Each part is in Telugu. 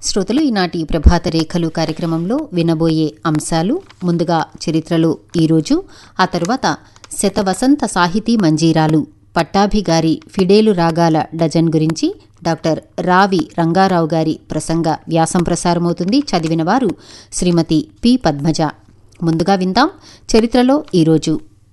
శ్రోతలు ఈనాటి ప్రభాత రేఖలు కార్యక్రమంలో వినబోయే అంశాలు ముందుగా చరిత్రలో ఈరోజు ఆ తరువాత శతవసంత సాహితీ మంజీరాలు పట్టాభిగారి ఫిడేలు రాగాల డజన్ గురించి డాక్టర్ రావి రంగారావు గారి ప్రసంగ వ్యాసం ప్రసారమవుతుంది చదివిన వారు శ్రీమతి పి పద్మజ ముందుగా విందాం చరిత్రలో ఈరోజు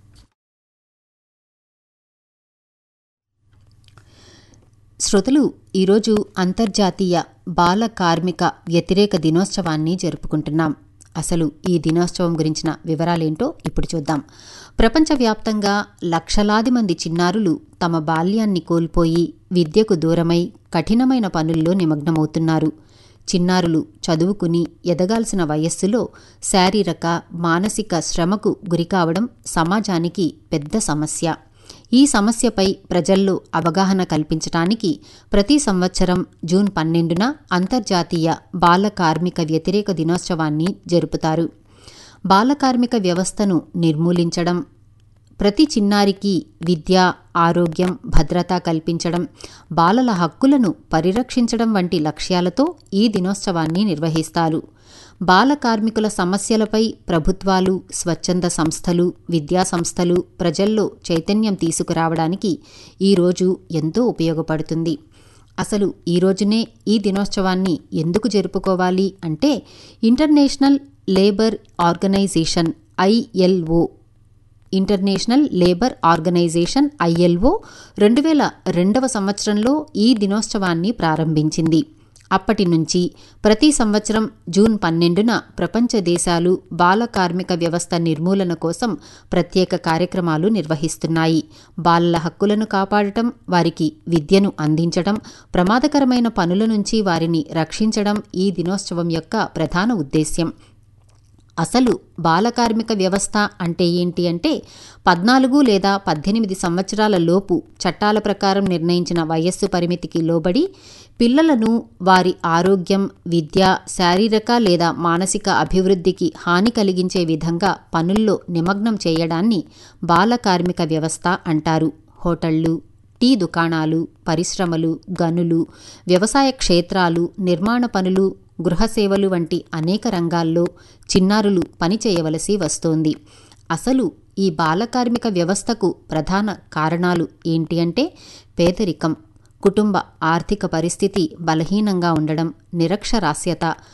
శ్రోతలు ఈరోజు అంతర్జాతీయ బాల కార్మిక వ్యతిరేక దినోత్సవాన్ని జరుపుకుంటున్నాం అసలు ఈ దినోత్సవం గురించిన వివరాలేంటో ఇప్పుడు చూద్దాం ప్రపంచవ్యాప్తంగా లక్షలాది మంది చిన్నారులు తమ బాల్యాన్ని కోల్పోయి విద్యకు దూరమై కఠినమైన పనుల్లో నిమగ్నమవుతున్నారు చిన్నారులు చదువుకుని ఎదగాల్సిన వయస్సులో శారీరక మానసిక శ్రమకు గురికావడం సమాజానికి పెద్ద సమస్య ఈ సమస్యపై ప్రజల్లో అవగాహన కల్పించటానికి ప్రతి సంవత్సరం జూన్ పన్నెండున అంతర్జాతీయ బాల కార్మిక వ్యతిరేక దినోత్సవాన్ని జరుపుతారు బాల కార్మిక వ్యవస్థను నిర్మూలించడం ప్రతి చిన్నారికి విద్య ఆరోగ్యం భద్రత కల్పించడం బాలల హక్కులను పరిరక్షించడం వంటి లక్ష్యాలతో ఈ దినోత్సవాన్ని నిర్వహిస్తారు బాల కార్మికుల సమస్యలపై ప్రభుత్వాలు స్వచ్ఛంద సంస్థలు విద్యా సంస్థలు ప్రజల్లో చైతన్యం తీసుకురావడానికి ఈరోజు ఎంతో ఉపయోగపడుతుంది అసలు ఈ రోజునే ఈ దినోత్సవాన్ని ఎందుకు జరుపుకోవాలి అంటే international labour organization ILO international labour organization ILO రెండు వేల రెండవ సంవత్సరంలో ఈ దినోత్సవాన్ని ప్రారంభించింది అప్పటి నుంచి ప్రతి సంవత్సరం జూన్ పన్నెండున ప్రపంచ దేశాలు బాల కార్మిక వ్యవస్థ నిర్మూలన కోసం ప్రత్యేక కార్యక్రమాలు నిర్వహిస్తున్నాయి బాలల హక్కులను కాపాడటం వారికి విద్యను అందించడం ప్రమాదకరమైన పనుల నుంచి వారిని రక్షించడం ఈ దినోత్సవం యొక్క ప్రధాన ఉద్దేశ్యం అసలు బాలకార్మిక వ్యవస్థ అంటే ఏంటి అంటే పద్నాలుగు లేదా పద్దెనిమిది సంవత్సరాల లోపు చట్టాల ప్రకారం నిర్ణయించిన వయస్సు పరిమితికి లోబడి పిల్లలను వారి ఆరోగ్యం విద్య శారీరక లేదా మానసిక అభివృద్ధికి హాని కలిగించే విధంగా పనుల్లో నిమగ్నం చేయడాన్ని బాలకార్మిక వ్యవస్థ అంటారు హోటళ్లు టీ దుకాణాలు పరిశ్రమలు గనులు వ్యవసాయ క్షేత్రాలు నిర్మాణ పనులు గృహసేవలు వంటి అనేక రంగాల్లో చిన్నారులు పనిచేయవలసి వస్తోంది అసలు ఈ బాలకార్మిక వ్యవస్థకు ప్రధాన కారణాలు ఏంటి అంటే పేదరికం కుటుంబ ఆర్థిక పరిస్థితి బలహీనంగా ఉండడం నిరక్షరాస్యత